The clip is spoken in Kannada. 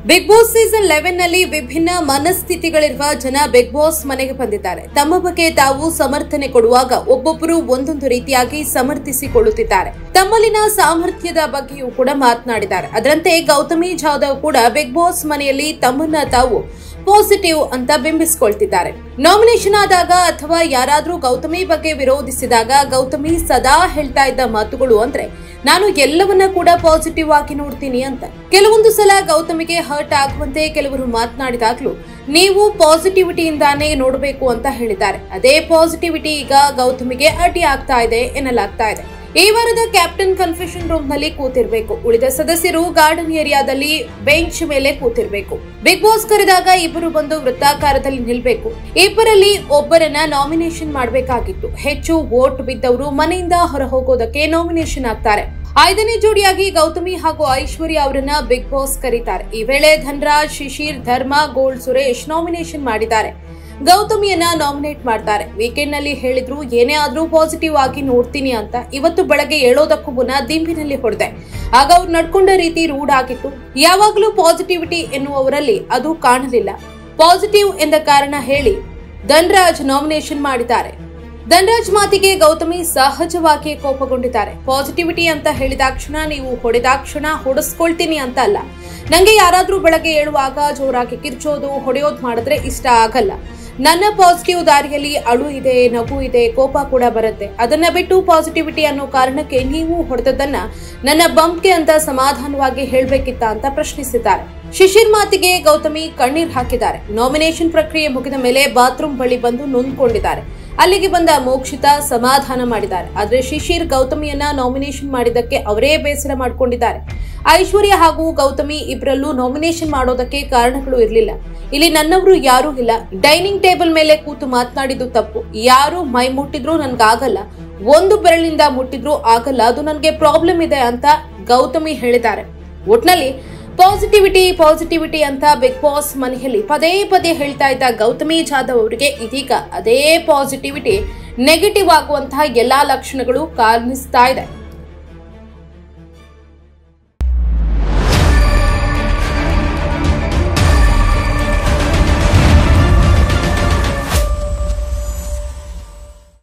ಬಿಗ್ ಬಾಸ್ ಸೀಸನ್ ಲೆವೆನ್ ನಲ್ಲಿ ವಿಭಿನ್ನ ಮನಸ್ಥಿತಿಗಳಿರುವ ಜನ ಬಿಗ್ ಬಾಸ್ ಮನೆಗೆ ಬಂದಿದ್ದಾರೆ ತಮ್ಮ ಬಗ್ಗೆ ತಾವು ಸಮರ್ಥನೆ ಕೊಡುವಾಗ ಒಬ್ಬೊಬ್ಬರು ಒಂದೊಂದು ರೀತಿಯಾಗಿ ಸಮರ್ಥಿಸಿಕೊಳ್ಳುತ್ತಿದ್ದಾರೆ ತಮ್ಮಲ್ಲಿನ ಸಾಮರ್ಥ್ಯದ ಬಗ್ಗೆಯೂ ಕೂಡ ಮಾತನಾಡಿದ್ದಾರೆ ಅದರಂತೆ ಗೌತಮಿ ಜಾಧವ್ ಕೂಡ ಬಿಗ್ ಬಾಸ್ ಮನೆಯಲ್ಲಿ ತಮ್ಮನ್ನ ತಾವು ಪಾಸಿಟಿವ್ ಅಂತ ಬಿಂಬಿಸಿಕೊಳ್ತಿದ್ದಾರೆ ನಾಮಿನೇಷನ್ ಆದಾಗ ಅಥವಾ ಯಾರಾದ್ರೂ ಗೌತಮಿ ಬಗ್ಗೆ ವಿರೋಧಿಸಿದಾಗ ಗೌತಮಿ ಸದಾ ಹೇಳ್ತಾ ಇದ್ದ ಮಾತುಗಳು ಅಂದ್ರೆ ನಾನು ಎಲ್ಲವನ್ನ ಕೂಡ ಪಾಸಿಟಿವ್ ಆಗಿ ನೋಡ್ತೀನಿ ಅಂತ ಕೆಲವೊಂದು ಸಲ ಗೌತಮಿಗೆ ಹರ್ಟ್ ಆಗುವಂತೆ ಕೆಲವರು ಮಾತನಾಡಿದಾಗ್ಲೂ ನೀವು ಪಾಸಿಟಿವಿಟಿಯಿಂದಾನೇ ನೋಡಬೇಕು ಅಂತ ಹೇಳಿದ್ದಾರೆ ಅದೇ ಪಾಸಿಟಿವಿಟಿ ಈಗ ಗೌತಮಿಗೆ ಅಡ್ಡಿ ಆಗ್ತಾ ಇದೆ ಎನ್ನಲಾಗ್ತಾ ಇದೆ ಈ ವಾರದ ಕ್ಯಾಪ್ಟನ್ ಕನ್ಫೆಷನ್ ರೂಮ್ ನಲ್ಲಿ ಕೂತಿರ್ಬೇಕು ಉಳಿದ ಸದಸ್ಯರು ಗಾರ್ಡನ್ ಏರಿಯಾದಲ್ಲಿ ಬೆಂಚ್ ಮೇಲೆ ಕೂತಿರ್ಬೇಕು ಬಿಗ್ ಬಾಸ್ ಕರೆದಾಗ ಇಬ್ಬರು ಬಂದು ವೃತ್ತಾಕಾರದಲ್ಲಿ ನಿಲ್ಬೇಕು ಇಬ್ಬರಲ್ಲಿ ಒಬ್ಬರನ್ನ ನಾಮಿನೇಷನ್ ಮಾಡಬೇಕಾಗಿತ್ತು ಹೆಚ್ಚು ವೋಟ್ ಬಿದ್ದವರು ಮನೆಯಿಂದ ಹೊರ ಹೋಗೋದಕ್ಕೆ ನಾಮಿನೇಷನ್ ಆಗ್ತಾರೆ ಐದನೇ ಜೋಡಿಯಾಗಿ ಗೌತಮಿ ಹಾಗೂ ಐಶ್ವರ್ಯ ಅವರನ್ನ ಬಿಗ್ ಬಾಸ್ ಕರೀತಾರೆ ಈ ವೇಳೆ ಧನ್ರಾಜ್ ಶಿಶಿರ್ ಧರ್ಮ ಗೋಲ್ಡ್ ಸುರೇಶ್ ನಾಮಿನೇಷನ್ ಮಾಡಿದ್ದಾರೆ ಗೌತಮಿಯನ್ನ ನಾಮಿನೇಟ್ ಮಾಡ್ತಾರೆ ವೀಕೆಂಡ್ ನಲ್ಲಿ ಹೇಳಿದ್ರು ಏನೇ ಆದ್ರೂ ಪಾಸಿಟಿವ್ ಆಗಿ ನೋಡ್ತೀನಿ ಅಂತ ಇವತ್ತು ಬೆಳಗ್ಗೆ ಹೇಳೋದಕ್ಕೂ ಮುನ್ನ ದಿಂಬಿನಲ್ಲಿ ಹೊಡೆದೆ ಆಗ ಅವ್ರು ನಡ್ಕೊಂಡ ರೀತಿ ರೂಢ್ ಆಗಿತ್ತು ಯಾವಾಗಲೂ ಪಾಸಿಟಿವಿಟಿ ಎನ್ನುವವರಲ್ಲಿ ಅದು ಕಾಣಲಿಲ್ಲ ಪಾಸಿಟಿವ್ ಎಂದ ಕಾರಣ ಹೇಳಿ ಧನ್ರಾಜ್ ನಾಮಿನೇಷನ್ ಮಾಡಿದ್ದಾರೆ ಧನ್ರಾಜ್ ಮಾತಿಗೆ ಗೌತಮಿ ಸಹಜವಾಗಿ ಕೋಪಗೊಂಡಿದ್ದಾರೆ ಪಾಸಿಟಿವಿಟಿ ಅಂತ ಹೇಳಿದಾಕ್ಷಣ ನೀವು ಹೊಡೆದಾಕ್ಷಣ ಹೊಡೆಸ್ಕೊಳ್ತೀನಿ ಅಂತ ಅಲ್ಲ ನಂಗೆ ಯಾರಾದ್ರೂ ಬೆಳಗ್ಗೆ ಹೇಳುವಾಗ ಜೋರಾಗಿ ಕಿರ್ಚೋದು ಹೊಡೆಯೋದು ಮಾಡಿದ್ರೆ ಇಷ್ಟ ಆಗಲ್ಲ ನನ್ನ ಪಾಸಿಟಿವ್ ದಾರಿಯಲ್ಲಿ ಅಳು ಇದೆ ನಗು ಇದೆ ಕೋಪ ಕೂಡ ಬರುತ್ತೆ ಅದನ್ನ ಬಿಟ್ಟು ಪಾಸಿಟಿವಿಟಿ ಅನ್ನೋ ಕಾರಣಕ್ಕೆ ನೀವು ಹೊಡೆದದ್ದನ್ನ ನನ್ನ ಬಂಪ್ಗೆ ಅಂತ ಸಮಾಧಾನವಾಗಿ ಹೇಳ್ಬೇಕಿತ್ತ ಅಂತ ಪ್ರಶ್ನಿಸಿದ್ದಾರೆ ಶಿಶಿರ್ ಮಾತಿಗೆ ಗೌತಮಿ ಕಣ್ಣೀರ್ ಹಾಕಿದ್ದಾರೆ ನಾಮಿನೇಷನ್ ಪ್ರಕ್ರಿಯೆ ಮುಗಿದ ಮೇಲೆ ಬಾತ್ರೂಮ್ ಬಳಿ ಬಂದು ನೊಂದ್ಕೊಂಡಿದ್ದಾರೆ ಅಲ್ಲಿಗೆ ಬಂದ ಮೋಕ್ಷಿತ ಸಮಾಧಾನ ಮಾಡಿದ್ದಾರೆ ಆದ್ರೆ ಶಿಶಿರ್ ಗೌತಮಿಯನ್ನ ನಾಮಿನೇಷನ್ ಮಾಡಿದ್ದಕ್ಕೆ ಅವರೇ ಬೇಸರ ಮಾಡಿಕೊಂಡಿದ್ದಾರೆ ಐಶ್ವರ್ಯ ಹಾಗೂ ಗೌತಮಿ ಇಬ್ಬರಲ್ಲೂ ನಾಮಿನೇಷನ್ ಮಾಡೋದಕ್ಕೆ ಕಾರಣಗಳು ಇರಲಿಲ್ಲ ಇಲ್ಲಿ ನನ್ನವರು ಯಾರೂ ಇಲ್ಲ ಡೈನಿಂಗ್ ಟೇಬಲ್ ಮೇಲೆ ಕೂತು ಮಾತನಾಡಿದ್ದು ತಪ್ಪು ಯಾರು ಮೈ ಮುಟ್ಟಿದ್ರು ನನ್ಗಾಗಲ್ಲ ಒಂದು ಬೆರಳಿಂದ ಮುಟ್ಟಿದ್ರು ಆಗಲ್ಲ ಅದು ನನಗೆ ಪ್ರಾಬ್ಲಮ್ ಇದೆ ಅಂತ ಗೌತಮಿ ಹೇಳಿದ್ದಾರೆ ಒಟ್ನಲ್ಲಿ ಪಾಸಿಟಿವಿಟಿ ಪಾಸಿಟಿವಿಟಿ ಅಂತ ಬಿಗ್ ಬಾಸ್ ಮನೆಯಲ್ಲಿ ಪದೇ ಪದೇ ಹೇಳ್ತಾ ಇದ್ದ ಗೌತಮಿ ಜಾಧವ್ ಅವರಿಗೆ ಇದೀಗ ಅದೇ ಪಾಸಿಟಿವಿಟಿ ನೆಗೆಟಿವ್ ಆಗುವಂತಹ ಎಲ್ಲಾ ಲಕ್ಷಣಗಳು ಕಾಣಿಸ್ತಾ ಇದೆ